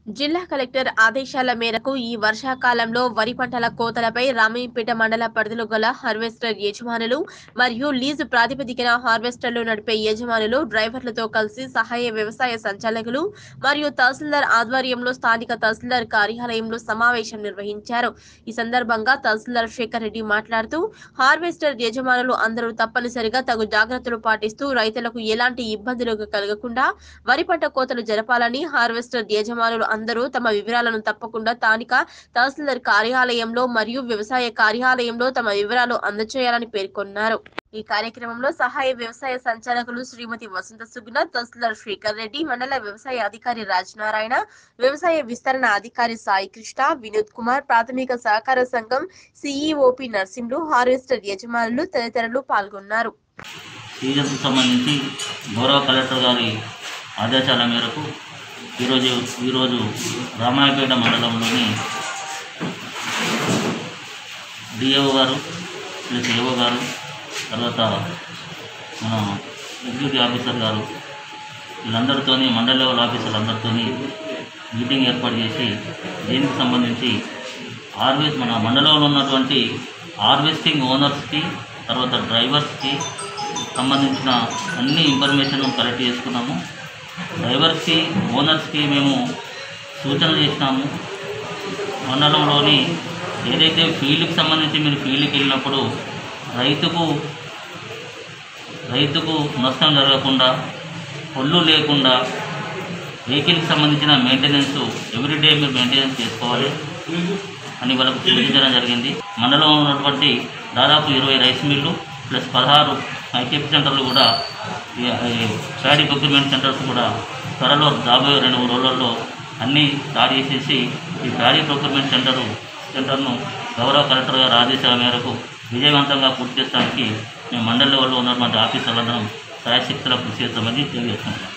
జిల్లా కలెక్టర్ ఆదేశాల మేరకు ఈ వర్షాకాలంలో వరి పంటల కోతలపై రామయ్యపేట మండల పరిధిలో గల హార్వెస్టర్ యజమానులు మరియు లీజు ప్రాతిపదికన హార్వెస్టర్లు నడిపే యజమానులు డ్రైవర్లతో కలిసి సహాయ వ్యవసాయ సంచాలకులు మరియు తహసీల్దార్ ఆధ్వర్యంలో స్థానిక తహసీల్దార్ కార్యాలయంలో సమావేశం నిర్వహించారు ఈ సందర్భంగా తహసీల్దార్ శేఖర్ రెడ్డి మాట్లాడుతూ హార్వెస్టర్ యజమానులు అందరూ తప్పనిసరిగా తగు జాగ్రత్తలు పాటిస్తూ రైతులకు ఎలాంటి ఇబ్బందులు కలగకుండా వరి పంట కోతలు జరపాలని హార్వెస్టర్ యజమానులు అందరూ తమ వివరాలను తప్పకుండా స్థానిక తహసీల్దార్ కార్యాలయంలో మరియు వ్యవసాయ కార్యాలయంలో తమ వివరాలు అందజేయాలని పేర్కొన్నారు ఈ కార్యక్రమంలో సహాయ వ్యవసాయ సంచాలకులు శ్రీమతి వసంత సుగుణ తహసీల్దార్ శ్రీకర్ రెడ్డి మండల వ్యవసాయ అధికారి రాజనారాయణ వ్యవసాయ విస్తరణ అధికారి సాయి కృష్ణ వినోద్ కుమార్ ప్రాథమిక సహకార సంఘం సిఈఓపి నర్సింహులు హార్వెస్టర్ యజమానులు తదితరులు పాల్గొన్నారు సీజన్కు సంబంధించి గౌరవ కలెక్టర్ గారి ఆదేశాల మేరకు ఈరోజు ఈరోజు రామాయపేట మండలంలోని డిఓ గారు ప్లస్ ఏఓ గారు తర్వాత మన ఎగ్జిక్యూటివ్ ఆఫీసర్ గారు వీళ్ళందరితోని మండల లెవెల్ ఆఫీసర్లందరితోని మీటింగ్ ఏర్పాటు చేసి దీనికి సంబంధించి హార్వెస్ట్ మన మండలంలో ఉన్నటువంటి హార్వెస్టింగ్ ఓనర్స్కి తర్వాత డ్రైవర్స్కి సంబంధించిన అన్ని ఇన్ఫర్మేషన్ కలెక్ట్ చేసుకున్నాము డ్రైవర్స్కి ఓనర్స్కి మేము సూచనలు చేసినాము మండలంలోని ఏదైతే ఫీల్డ్కి సంబంధించి మీరు ఫీల్డ్కి వెళ్ళినప్పుడు రైతుకు రైతుకు నష్టం జరగకుండా పొల్లు లేకుండా వెహికల్కి సంబంధించిన మెయింటెనెన్స్ ఎవ్రీడే మీరు మెయింటెనెన్స్ చేసుకోవాలి అని వాళ్ళకు సూచించడం జరిగింది మండలంలో ఉన్నటువంటి దాదాపు ఇరవై రైస్ మిల్లు ప్లస్ పదహారు ఐకేపీ సెంటర్లు కూడా ఈ ఈ ప్యాడీ ప్రొక్యూర్మెంట్ సెంటర్స్ కూడా త్వరలో రాబోయే రెండు మూడు రోజులలో అన్నీ స్టార్ట్ చేసేసి ఈ ప్యాడీ ప్రొక్యూర్మెంట్ సెంటరు సెంటర్ను గౌరవ కలెక్టర్ గారి ఆదేశాల మేరకు విజయవంతంగా పూర్తి చేయడానికి మేము మండల లెవెల్లో ఉన్నటువంటి ఆఫీసర్లందరం సాయశక్తుల కృషి చేస్తామని తెలియజేస్తున్నాం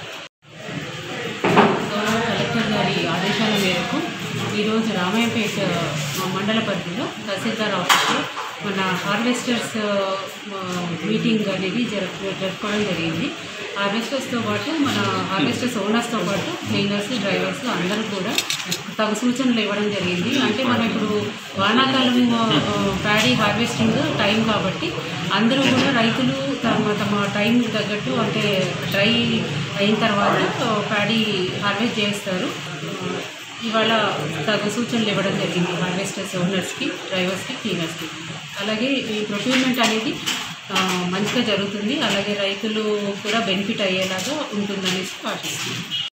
గౌరవ కలెక్టర్ గారి ఆదేశాల మేరకు ఈరోజు రామాయపేట మా మండల పరిధిలో తహసీల్దార్ ఆఫీస్లో మన హార్వెస్టర్స్ ఆ, మీటింగ్ అనేది జరుపు జరుపుకోవడం జరిగింది హార్వెస్టర్స్తో పాటు మన హార్వెస్టర్స్ ఓనర్స్తో పాటు క్లీనర్స్ డ్రైవర్స్ అందరూ కూడా తగు సూచనలు ఇవ్వడం జరిగింది అంటే మనం ఇప్పుడు వానాకాలం ఆ, ప్యాడీ హార్వెస్టింగ్ టైం కాబట్టి అందరూ కూడా రైతులు తమ తమ టైం తగ్గట్టు అంటే డ్రై అయిన తర్వాత ఆ, ప్యాడీ హార్వెస్ట్ చేస్తారు ఆ, ఇవాళ తగు సూచనలు ఇవ్వడం జరిగింది హార్వెస్టర్స్ ఓనర్స్కి డ్రైవర్స్కి క్లీనర్స్కి అలాగే ఈ ప్రొక్యూర్మెంట్ అనేది ఆ, మంచిగా జరుగుతుంది అలాగే రైతులు కూడా బెనిఫిట్ అయ్యేలాగా ఉంటుందనేసి ఆశిస్తున్నాను